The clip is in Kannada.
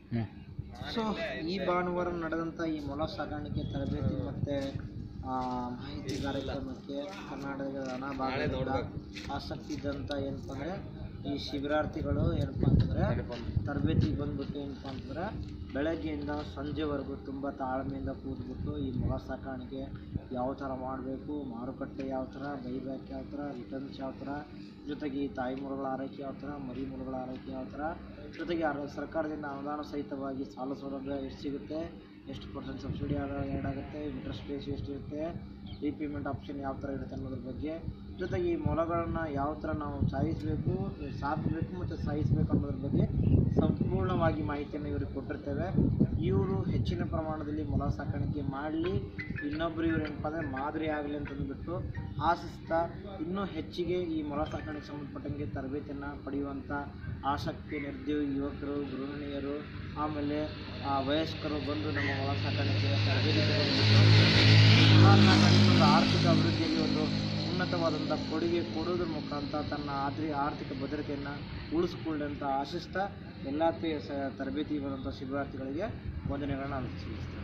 ಸೊ ಈ ಭಾನುವಾರ ನಡೆದಂಥ ಈ ಮೊಲ ಸಾಕಾಣಿಕೆ ತರಬೇತಿ ಮತ್ತು ಮಾಹಿತಿ ಕಾರ್ಯಕ್ರಮಕ್ಕೆ ಕರ್ನಾಟಕದ ನಾನಾ ಭಾಗದಿಂದ ಆಸಕ್ತಿ ಇದ್ದಂಥ ಏನಪ್ಪ ಅಂದರೆ ಈ ಶಿಬಿರಾರ್ಥಿಗಳು ಏನಪ್ಪ ಅಂತಂದರೆ ತರಬೇತಿಗೆ ಬಂದ್ಬಿಟ್ಟು ಏನಪ್ಪ ಅಂತಂದರೆ ಬೆಳಗ್ಗೆಯಿಂದ ಸಂಜೆವರೆಗೂ ತುಂಬ ತಾಳ್ಮೆಯಿಂದ ಕೂತ್ಬಿಟ್ಟು ಈ ಮೊಲ ಸಾಕಾಣಿಕೆ ಯಾವ ಥರ ಮಾಡಬೇಕು ಮಾರುಕಟ್ಟೆ ಯಾವ ಥರ ಬೈಬ್ಯಾಕ್ ಯಾವ ಥರ ರಿಟರ್ನ್ಸ್ ಯಾವ ಥರ ಜೊತೆಗೆ ಈ ತಾಯಿ ಮೊಲಗಳ ಆರೈಕೆ ಯಾವ ಥರ ಮರಿ ಮೊಲಗಳ ಆರೈಕೆ ಯಾವ ಥರ ಜೊತೆಗೆ ಅರ- ಸರ್ಕಾರದಿಂದ ಅನುದಾನ ಸಹಿತವಾಗಿ ಸಾಲ ಸೌಲಭ್ಯ ಎಷ್ಟು ಸಿಗುತ್ತೆ ಎಷ್ಟು ಪರ್ಸೆಂಟ್ ಸಬ್ಸಿಡಿ ಆದ ಆ್ಯಡ್ ಆಗುತ್ತೆ ಇಂಟ್ರೆಸ್ಟ್ ರೇಸ್ ಎಷ್ಟಿರುತ್ತೆ ರೀಪೇಮೆಂಟ್ ಆಪ್ಷನ್ ಯಾವ ಥರ ಇರುತ್ತೆ ಅನ್ನೋದ್ರ ಬಗ್ಗೆ ಜೊತೆಗೆ ಈ ಮೊಲಗಳನ್ನ ಯಾವ ಥರ ನಾವು ಸಾಯಿಸಬೇಕು ಸಾಕಬೇಕು ಮತ್ತು ಸಾಯಿಸಬೇಕು ಅನ್ನೋದ್ರ ಬಗ್ಗೆ ಸಂಪೂರ್ಣವಾಗಿ ಮಾಹಿತಿಯನ್ನು ಇವ್ರಿಗೆ ಕೊಟ್ಟಿರ್ತೇವೆ ಇವರು ಹೆಚ್ಚಿನ ಪ್ರಮಾಣದಲ್ಲಿ ಮೊಲ ಸಾಕಾಣಿಕೆ ಮಾಡಲಿ ಇನ್ನೊಬ್ಬರು ಇವ್ರು ಏನಪ್ಪ ಅಂದರೆ ಮಾದರಿ ಆಗಲಿ ಅಂತಂದ್ಬಿಟ್ಟು ಆಶಿಸ್ತಾ ಇನ್ನೂ ಹೆಚ್ಚಿಗೆ ಈ ಮೊಲ ಸಾಕಾಣಿಕೆ ಸಂಬಂಧಪಟ್ಟಂಗೆ ತರಬೇತಿಯನ್ನು ಪಡೆಯುವಂಥ ಆಸಕ್ತಿ ನಿರುದ್ಯೋಗಿ ಯುವಕರು ಗೃಹಿಣಿಯರು ಆಮೇಲೆ ಆ, ವಯಸ್ಕರು ಬಂದು ನಮ್ಮ ಮೊಲ ಸಾಕಾಣಿಕೆ ತರಬೇತಿ ತಗೊಂಡ್ಬಿಟ್ಟು ಮೊಲ ಸಾಕಾಣಿಕೆ ಒಂದು ಆರ್ಥಿಕ ಅಭಿವೃದ್ಧಿಯಲ್ಲಿ ಒಂದು ಉನ್ನತವಾದಂಥ ಕೊಡುಗೆ ಕೊಡೋದ್ರ ಮುಖಾಂತರ ತನ್ನ ಆದ್ರಿ ಆರ್ಥಿಕ ಭದ್ರತೆಯನ್ನು ಉಳಿಸ್ಕೊಳ್ಳಿ ಅಂತ ಆಶಿಸ್ತಾ ಎಲ್ಲ ತೆ- ಸ- ತರಬೇತಿ ಬಂದಂಥ ಶಿಬಿರಾರ್ಥಿಗಳಿಗೆ ವಂದನೆಗಳನ್ನ ನಾನು ಸಲ್ಲಿಸ್ತೇನೆ